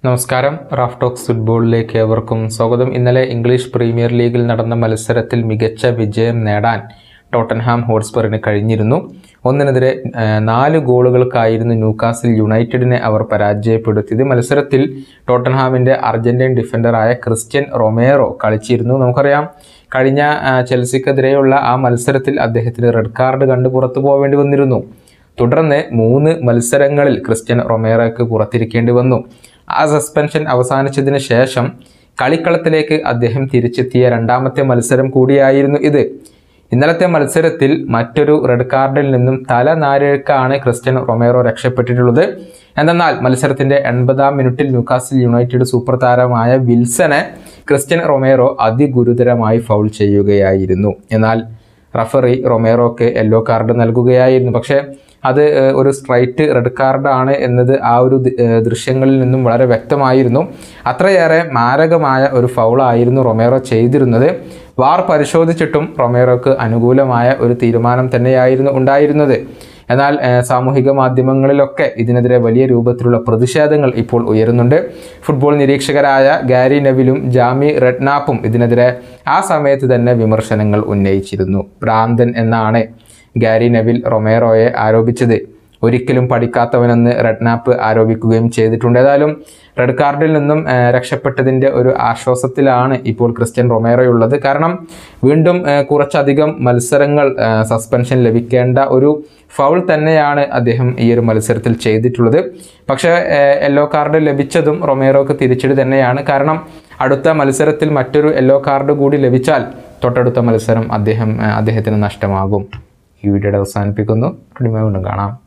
നമസ്കാരം Raf talks ഫുട്ബോളിലേക്ക് ഏവർക്കും സ്വാഗതം ഇന്നലെ ഇംഗ്ലീഷ് പ്രീമിയർ ലീഗിൽ നടന്ന മത്സരത്തിൽ മികച്ച വിജയം നേടാൻ ടോട്ടൻഹാം ഹോട്ട്സ്പറിന് കഴിഞ്ഞിരുന്നു ഒന്നിനെതിരെ ആ, നാല് ഗോളുകൾക്കായിരുന്നു ന്യൂകാസിൽ യുണൈറ്റഡിനെ അവർ പരാജയപ്പെടുത്തിയത് മത്സരത്തിൽ ടോട്ടൻഹാമിൻ്റെ അർജന്റീൻ ഡിഫൻഡറായ ക്രിസ്ത്യൻ റൊമേറോ കളിച്ചിരുന്നു നമുക്കറിയാം കഴിഞ്ഞ ആ, ചെൽസിക്കെതിരെയുള്ള ആ മത്സരത്തിൽ അദ്ദേഹത്തിന് റെഡ് കാർഡ് കണ്ട് പുറത്തു പോവേണ്ടി വന്നിരുന്നു തുടർന്ന് മൂന്ന് മത്സരങ്ങളിൽ ക്രിസ്ത്യൻ റൊമേറോയ്ക്ക് പുറത്തിരിക്കേണ്ടി വന്നു ആ സസ്പെൻഷൻ അവസാനിച്ചതിന് ശേഷം കളിക്കളത്തിലേക്ക് അദ്ദേഹം തിരിച്ചെത്തിയ രണ്ടാമത്തെ മത്സരം കൂടിയായിരുന്നു ഇത് ഇന്നലത്തെ മത്സരത്തിൽ മറ്റൊരു റെഡ് കാർഡിൽ നിന്നും തല നാരിഴക്കാണ് ക്രിസ്ത്യൻ റൊമേറോ രക്ഷപ്പെട്ടിട്ടുള്ളത് എന്തെന്നാൽ മത്സരത്തിന്റെ എൺപതാം മിനിറ്റിൽ ന്യൂകാസിൽ യുണൈറ്റഡ് സൂപ്പർ താരമായ വിൽസനെ ക്രിസ്ത്യൻ റൊമേറോ അതിഗുരുതരമായി ഫൗൾ ചെയ്യുകയായിരുന്നു എന്നാൽ റഫറി റൊമേറോക്ക് യെല്ലോ കാർഡ് നൽകുകയായിരുന്നു പക്ഷേ അത് ഏഹ്, ഒരു സ്ട്രൈറ്റ് റെഡ് കാർഡാണ് എന്നത് ആ ഒരു ദി- ഏഹ്, ദൃശ്യങ്ങളിൽ നിന്നും വളരെ വ്യക്തമായിരുന്നു അത്രയേറെ മാരകമായ ഒരു ഫൗളായിരുന്നു റൊമേറോ ചെയ്തിരുന്നത് വാർ പരിശോധിച്ചിട്ടും റൊമേറോക്ക് അനുകൂലമായ ഒരു തീരുമാനം തന്നെയായിരുന്നു ഉണ്ടായിരുന്നത് എന്നാൽ ഏഹ്, സാമൂഹിക മാധ്യമങ്ങളിലൊക്കെ ഇതിനെതിരെ വലിയ രൂപത്തിലുള്ള പ്രതിഷേധങ്ങൾ ഇപ്പോൾ ഉയരുന്നുണ്ട് ഫുട്ബോൾ നിരീക്ഷകരായ ഗാരി നെവിലും ജാമി റെഡ്നാപ്പും ഇതിനെതിരെ ആ സമയത്ത് തന്നെ വിമർശനങ്ങൾ ഉന്നയിച്ചിരുന്നു ഭ്രാന്തൻ എന്നാണ് ഗാരി നെവിൽ റൊമേറോയെ ആരോപിച്ചത് ഒരിക്കലും പഠിക്കാത്തവനെന്ന് റെഡ്നാപ്പ് ആരോപിക്കുകയും ചെയ്തിട്ടുണ്ട് ഏതായാലും റെഡ് കാർഡിൽ നിന്നും ആ, രക്ഷപ്പെട്ടതിൻ്റെ ഒരു ആശ്വാസത്തിലാണ് ഇപ്പോൾ ക്രിസ്ത്യൻ റൊമേറോയുള്ളത് കാരണം വീണ്ടും ആ, കുറച്ചധികം മത്സരങ്ങൾ ആ, സസ്പെൻഷൻ ലഭിക്കേണ്ട ഒരു ഫൗൾ തന്നെയാണ് അദ്ദേഹം ഈ ഒരു മത്സരത്തിൽ ചെയ്തിട്ടുള്ളത് പക്ഷേ യെല്ലോ കാർഡ് ലഭിച്ചതും റൊമേറോക്ക് തിരിച്ചടി തന്നെയാണ് കാരണം അടുത്ത മത്സരത്തിൽ മറ്റൊരു യെല്ലോ കാർഡ് കൂടി ലഭിച്ചാൽ തൊട്ടടുത്ത മത്സരം അദ്ദേഹം ആ, അദ്ദേഹത്തിന് നഷ്ടമാകും ഈ വീഡിയോയുടെ അവസാനിപ്പിക്കുന്നു വീണ്ടും കാണാം